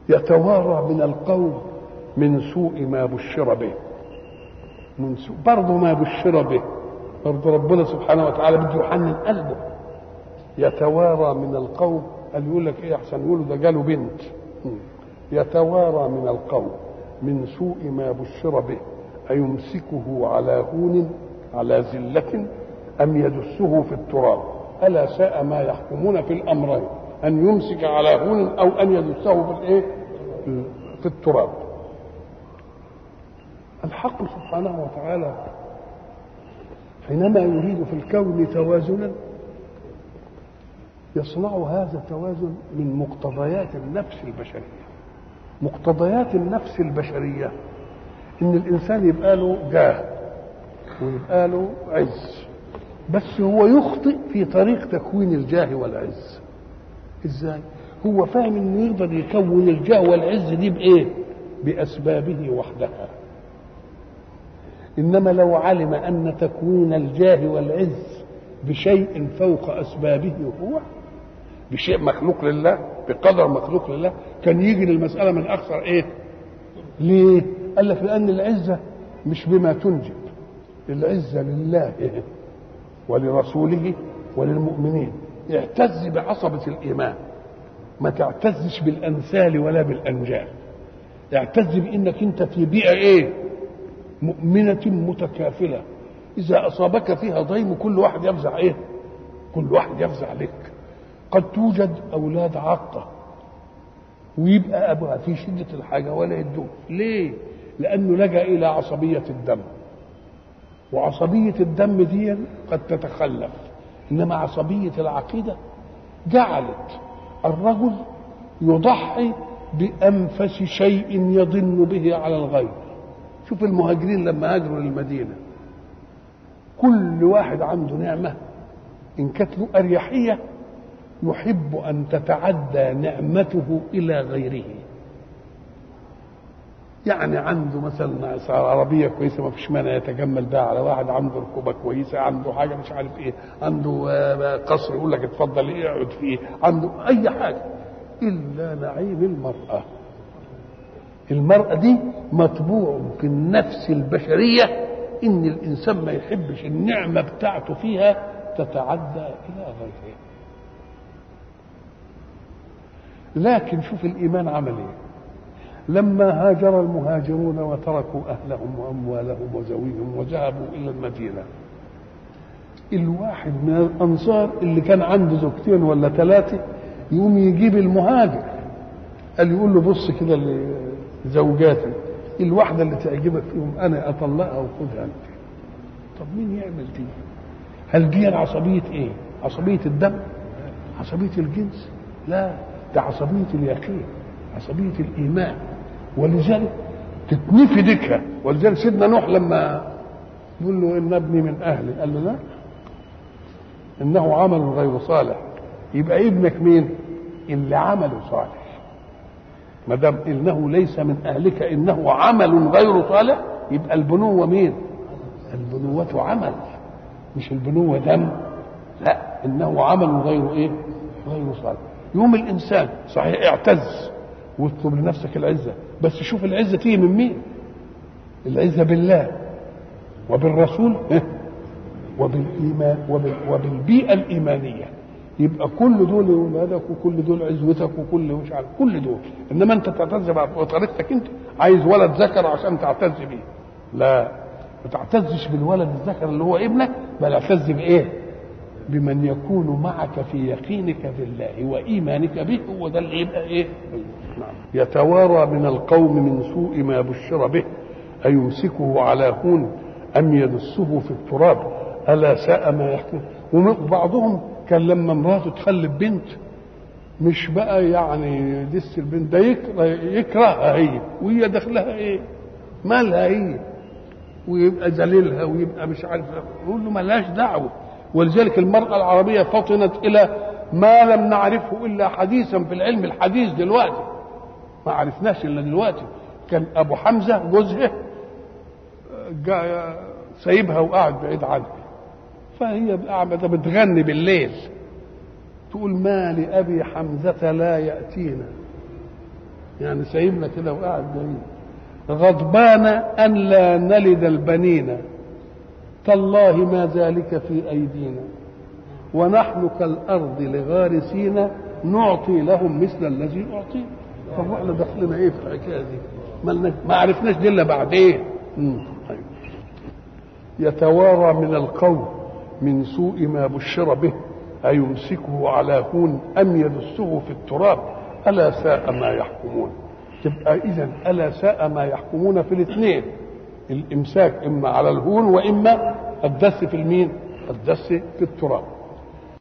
يتوارى من القوم من سوء ما بشر به من سوء برضه ما بشر به برضه ربنا سبحانه وتعالى بده يحنن قلبه يتوارى من القوم قال يقول لك ايه احسن يقولوا ده جاله بنت يتوارى من القوم من سوء ما بشر به أيمسكه على هون على ذلة أم يدسه في التراب ألا ساء ما يحكمون في الأمرين أن يمسك على هون أو أن يدسه في الإيه؟ في التراب الحق سبحانه وتعالى حينما يريد في الكون توازنا يصنع هذا التوازن من مقتضيات النفس البشريه مقتضيات النفس البشريه ان الانسان يبقى له جاه ويبقى له عز بس هو يخطئ في طريق تكوين الجاه والعز ازاي هو فاهم انه يقدر يكون الجاه والعز دي بايه باسبابه وحدها انما لو علم ان تكوين الجاه والعز بشيء فوق اسبابه هو بشيء مخلوق لله بقدر مخلوق لله كان يجي للمساله من اكثر ايه ليه قال لك لان العزه مش بما تنجب العزه لله إيه؟ ولرسوله وللمؤمنين اعتز بعصبه الايمان ما تعتزش بالامثال ولا بالانجال اعتز بانك انت في بيئه ايه مؤمنه متكافله اذا اصابك فيها ضيم كل واحد يفزع ايه كل واحد يفزع لك قد توجد اولاد عاقه ويبقى ابوها في شده الحاجه ولا يدوه ليه لانه لجا الى عصبيه الدم وعصبيه الدم دي قد تتخلف انما عصبيه العقيده جعلت الرجل يضحي بانفس شيء يضن به على الغير شوف المهاجرين لما هاجروا للمدينه كل واحد عنده نعمه ان كانت له اريحيه يحب ان تتعدى نعمته الى غيره يعني عنده مثلا عربية كويسة ما فيش مانع يتجمل بها على واحد عنده ركوبة كويسة عنده حاجة مش عارف ايه عنده قصر يقول لك اتفضل ايه اقعد فيه عنده أي حاجة إلا نعيم المرأة المرأة دي مطبوع في النفس البشرية إن الإنسان ما يحبش النعمة بتاعته فيها تتعدى إلى غيره لكن شوف الإيمان عمل إيه لما هاجر المهاجرون وتركوا أهلهم وأموالهم وزويهم وذهبوا إلى المدينة الواحد من الأنصار اللي كان عنده زوجتين ولا ثلاثة يقوم يجيب المهاجر قال يقول له بص كده لزوجاتي الواحدة اللي تعجبك فيهم أنا أطلقها وخدها أنت طب مين يعمل دي؟ هل دي عصبية إيه؟ عصبية الدم؟ عصبية الجنس؟ لا ده عصبية اليقين عصبية الإيمان ولذلك تتنفي ديكها ولذلك سيدنا نوح لما يقول له إن ابني من أهلي قال له لا إنه عمل غير صالح يبقى ابنك مين؟ اللي عمله صالح ما دام إنه ليس من أهلك إنه عمل غير صالح يبقى البنوة مين؟ البنوة عمل مش البنوة دم لا إنه عمل غير إيه؟ غير صالح يوم الإنسان صحيح اعتز واطلب لنفسك العزة بس شوف العزة تيجي من مين العزة بالله وبالرسول وبالإيمان وبال وبالبيئة الإيمانية يبقى كل دول ولادك وكل دول عزوتك وكل مش عارف كل دول انما انت تعتز بطريقتك انت عايز ولد ذكر عشان تعتز بيه لا ما تعتزش بالولد الذكر اللي هو ابنك بل اعتز بايه؟ بمن يكون معك في يقينك بالله وايمانك به هو ده اللي يبقى ايه؟ نعم. يتوارى من القوم من سوء ما بشر به أيمسكه على هون أم يدسه في التراب ألا ساء ما يحكم وبعضهم كان لما مراته تخلف بنت مش بقى يعني دس البنت ده يكره يكرهها هي وهي داخلها ايه؟ مالها هي ويبقى ذليلها ويبقى مش عارف يقول له ملهاش دعوه ولذلك المرأة العربية فطنت إلى ما لم نعرفه إلا حديثا في العلم الحديث دلوقتي ما عرفناش إلا دلوقتي كان أبو حمزة جوزها سايبها وقاعد بعيد عنها فهي قاعدة بتغني بالليل تقول ما لأبي حمزة لا يأتينا يعني سايبنا كده وقاعد بعيد غضبان ان لا نلد البنين تالله ما ذلك في ايدينا ونحن كالارض لغارسين نعطي لهم مثل الذي اعطي طب احنا دخلنا ايه في الحكايه دي ما, ما عرفناش دي الا بعدين إيه؟ يتوارى من القوم من سوء ما بشر به أيمسكه على هون أم يدسه في التراب ألا ساء ما يحكمون تبقى إذا ألا ساء ما يحكمون في الاثنين الإمساك إما على الهون وإما الدس في المين الدس في التراب